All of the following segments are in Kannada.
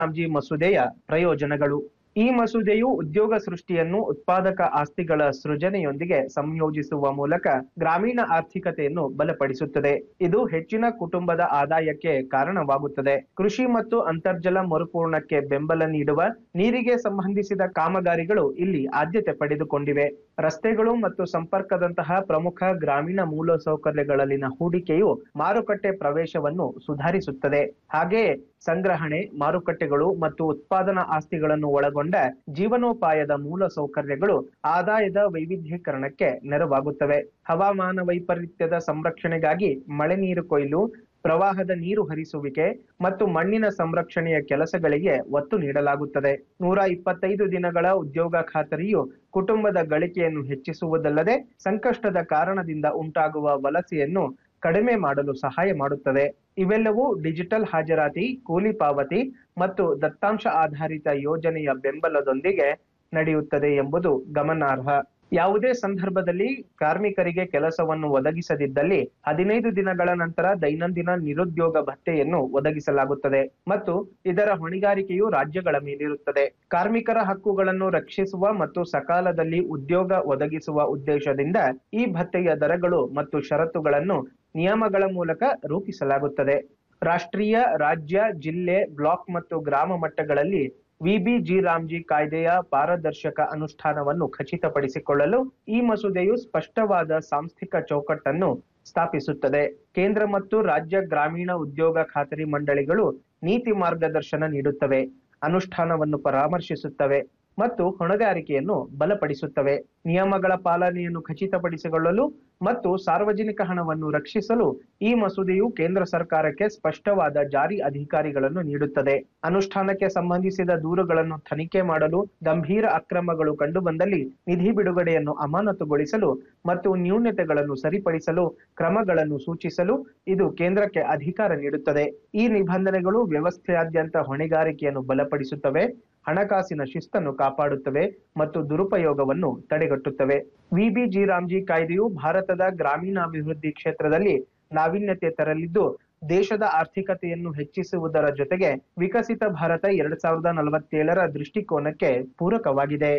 ರಾಮ್ಜಿ ಮಸೂದೆಯ ಪ್ರಯೋಜನಗಳು ಈ ಮಸೂದೆಯು ಉದ್ಯೋಗ ಸೃಷ್ಟಿಯನ್ನು ಉತ್ಪಾದಕ ಆಸ್ತಿಗಳ ಸೃಜನೆಯೊಂದಿಗೆ ಸಂಯೋಜಿಸುವ ಮೂಲಕ ಗ್ರಾಮೀಣ ಆರ್ಥಿಕತೆಯನ್ನು ಬಲಪಡಿಸುತ್ತದೆ ಇದು ಹೆಚ್ಚಿನ ಕುಟುಂಬದ ಆದಾಯಕ್ಕೆ ಕಾರಣವಾಗುತ್ತದೆ ಕೃಷಿ ಮತ್ತು ಅಂತರ್ಜಲ ಮರುಪೂರ್ಣಕ್ಕೆ ಬೆಂಬಲ ನೀಡುವ ನೀರಿಗೆ ಸಂಬಂಧಿಸಿದ ಕಾಮಗಾರಿಗಳು ಇಲ್ಲಿ ಆದ್ಯತೆ ಪಡೆದುಕೊಂಡಿವೆ ರಸ್ತೆಗಳು ಮತ್ತು ಸಂಪರ್ಕದಂತಹ ಪ್ರಮುಖ ಗ್ರಾಮೀಣ ಮೂಲಸೌಕರ್ಯಗಳಲ್ಲಿನ ಹೂಡಿಕೆಯು ಮಾರುಕಟ್ಟೆ ಪ್ರವೇಶವನ್ನು ಸುಧಾರಿಸುತ್ತದೆ ಹಾಗೆಯೇ ಸಂಗ್ರಹಣೆ ಮಾರುಕಟ್ಟೆಗಳು ಮತ್ತು ಉತ್ಪಾದನಾ ಆಸ್ತಿಗಳನ್ನು ಒಳಗೊಂಡ ಜೀವನೋಪಾಯದ ಮೂಲ ಸೌಕರ್ಯಗಳು ಆದಾಯದ ವೈವಿಧ್ಯೀಕರಣಕ್ಕೆ ನೆರವಾಗುತ್ತವೆ ಹವಾಮಾನ ವೈಪರೀತ್ಯದ ಸಂರಕ್ಷಣೆಗಾಗಿ ಮಳೆ ನೀರು ಕೊಯ್ಲು ಪ್ರವಾಹದ ನೀರು ಹರಿಸುವಿಕೆ ಮತ್ತು ಮಣ್ಣಿನ ಸಂರಕ್ಷಣೆಯ ಕೆಲಸಗಳಿಗೆ ಒತ್ತು ನೀಡಲಾಗುತ್ತದೆ ನೂರ ಇಪ್ಪತ್ತೈದು ದಿನಗಳ ಉದ್ಯೋಗ ಖಾತರಿಯು ಕುಟುಂಬದ ಗಳಿಕೆಯನ್ನು ಹೆಚ್ಚಿಸುವುದಲ್ಲದೆ ಸಂಕಷ್ಟದ ಕಾರಣದಿಂದ ಉಂಟಾಗುವ ವಲಸೆಯನ್ನು ಕಡಿಮೆ ಮಾಡಲು ಸಹಾಯ ಮಾಡುತ್ತದೆ ಇವೆಲ್ಲವೂ ಡಿಜಿಟಲ್ ಹಾಜರಾತಿ ಕೂಲಿ ಪಾವತಿ ಮತ್ತು ದತ್ತಾಂಶ ಆಧಾರಿತ ಯೋಜನೆಯ ಬೆಂಬಲದೊಂದಿಗೆ ನಡೆಯುತ್ತದೆ ಎಂಬುದು ಗಮನಾರ್ಹ ಯಾವುದೇ ಸಂದರ್ಭದಲ್ಲಿ ಕಾರ್ಮಿಕರಿಗೆ ಕೆಲಸವನ್ನು ಒದಗಿಸದಿದ್ದಲ್ಲಿ ಹದಿನೈದು ದಿನಗಳ ನಂತರ ದೈನಂದಿನ ನಿರುದ್ಯೋಗ ಭತ್ಯೆಯನ್ನು ಒದಗಿಸಲಾಗುತ್ತದೆ ಮತ್ತು ಇದರ ಹೊಣೆಗಾರಿಕೆಯು ರಾಜ್ಯಗಳ ಮೇಲಿರುತ್ತದೆ ಕಾರ್ಮಿಕರ ಹಕ್ಕುಗಳನ್ನು ರಕ್ಷಿಸುವ ಮತ್ತು ಸಕಾಲದಲ್ಲಿ ಉದ್ಯೋಗ ಒದಗಿಸುವ ಉದ್ದೇಶದಿಂದ ಈ ಭತ್ಯೆಯ ದರಗಳು ಮತ್ತು ಷರತ್ತುಗಳನ್ನು ನಿಯಮಗಳ ಮೂಲಕ ರೂಪಿಸಲಾಗುತ್ತದೆ ರಾಷ್ಟ್ರೀಯ ರಾಜ್ಯ ಜಿಲ್ಲೆ ಬ್ಲಾಕ್ ಮತ್ತು ಗ್ರಾಮ ಮಟ್ಟಗಳಲ್ಲಿ ವಿಬಿಜಿ ರಾಮ್ಜಿ ಕಾಯ್ದೆಯ ಪಾರದರ್ಶಕ ಅನುಷ್ಠಾನವನ್ನು ಖಚಿತಪಡಿಸಿಕೊಳ್ಳಲು ಈ ಮಸೂದೆಯು ಸ್ಪಷ್ಟವಾದ ಸಾಂಸ್ಥಿಕ ಚೌಕಟ್ಟನ್ನು ಸ್ಥಾಪಿಸುತ್ತದೆ ಕೇಂದ್ರ ಮತ್ತು ರಾಜ್ಯ ಗ್ರಾಮೀಣ ಉದ್ಯೋಗ ಖಾತರಿ ಮಂಡಳಿಗಳು ನೀತಿ ಮಾರ್ಗದರ್ಶನ ನೀಡುತ್ತವೆ ಅನುಷ್ಠಾನವನ್ನು ಪರಾಮರ್ಶಿಸುತ್ತವೆ ಮತ್ತು ಹೊಣೆಗಾರಿಕೆಯನ್ನು ಬಲಪಡಿಸುತ್ತವೆ ನಿಯಮಗಳ ಪಾಲನೆಯನ್ನು ಖಚಿತಪಡಿಸಿಕೊಳ್ಳಲು ಮತ್ತು ಸಾರ್ವಜನಿಕ ಹಣವನ್ನು ರಕ್ಷಿಸಲು ಈ ಮಸೂದೆಯು ಕೇಂದ್ರ ಸರ್ಕಾರಕ್ಕೆ ಸ್ಪಷ್ಟವಾದ ಜಾರಿ ಅಧಿಕಾರಿಗಳನ್ನು ನೀಡುತ್ತದೆ ಅನುಷ್ಠಾನಕ್ಕೆ ಸಂಬಂಧಿಸಿದ ದೂರುಗಳನ್ನು ತನಿಖೆ ಮಾಡಲು ಗಂಭೀರ ಅಕ್ರಮಗಳು ಕಂಡುಬಂದಲ್ಲಿ ನಿಧಿ ಬಿಡುಗಡೆಯನ್ನು ಅಮಾನತುಗೊಳಿಸಲು ಮತ್ತು ನ್ಯೂನತೆಗಳನ್ನು ಸರಿಪಡಿಸಲು ಕ್ರಮಗಳನ್ನು ಸೂಚಿಸಲು ಇದು ಕೇಂದ್ರಕ್ಕೆ ಅಧಿಕಾರ ನೀಡುತ್ತದೆ ಈ ನಿಬಂಧನೆಗಳು ವ್ಯವಸ್ಥೆಯಾದ್ಯಂತ ಹೊಣೆಗಾರಿಕೆಯನ್ನು ಬಲಪಡಿಸುತ್ತವೆ ಹಣಕಾಸಿನ ಶಿಸ್ತನ್ನು ಕಾಪಾಡುತ್ತವೆ ಮತ್ತು ದುರುಪಯೋಗವನ್ನು ತಡೆಗಟ್ಟುತ್ತವೆ ವಿಬಿಜಿ ರಾಮ್ಜಿ ಕಾಯ್ದೆಯು ಭಾರತದ ಗ್ರಾಮೀಣಾಭಿವೃದ್ಧಿ ಕ್ಷೇತ್ರದಲ್ಲಿ ನಾವೀನ್ಯತೆ ತರಲಿದ್ದು ದೇಶದ ಆರ್ಥಿಕತೆಯನ್ನು ಹೆಚ್ಚಿಸುವುದರ ಜೊತೆಗೆ ವಿಕಸಿತ ಭಾರತ ಎರಡ್ ಸಾವಿರದ ನಲವತ್ತೇಳರ ದೃಷ್ಟಿಕೋನಕ್ಕೆ ಪೂರಕವಾಗಿದೆ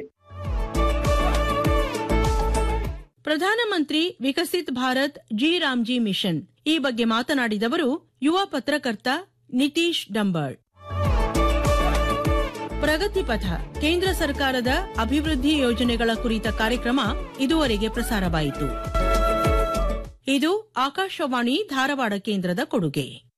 ಪ್ರಧಾನಮಂತ್ರಿ ವಿಕಸಿತ್ ಭಾರತ್ ಜಿ ರಾಮ್ಜಿ ಮಿಷನ್ ಈ ಬಗ್ಗೆ ಮಾತನಾಡಿದವರು ಯುವ ಪತ್ರಕರ್ತ ನಿತೀಶ್ ಡಂಬಾಳ್ ಪ್ರಗತಿ ಪಥ ಕೇಂದ್ರ ಸರ್ಕಾರದ ಅಭಿವೃದ್ಧಿ ಯೋಜನೆಗಳ ಕುರಿತ ಕಾರ್ಯಕ್ರಮ ಇದುವರೆಗೆ ಪ್ರಸಾರವಾಯಿತು ಇದು ಆಕಾಶವಾಣಿ ಧಾರವಾಡ ಕೇಂದ್ರದ ಕೊಡುಗೆ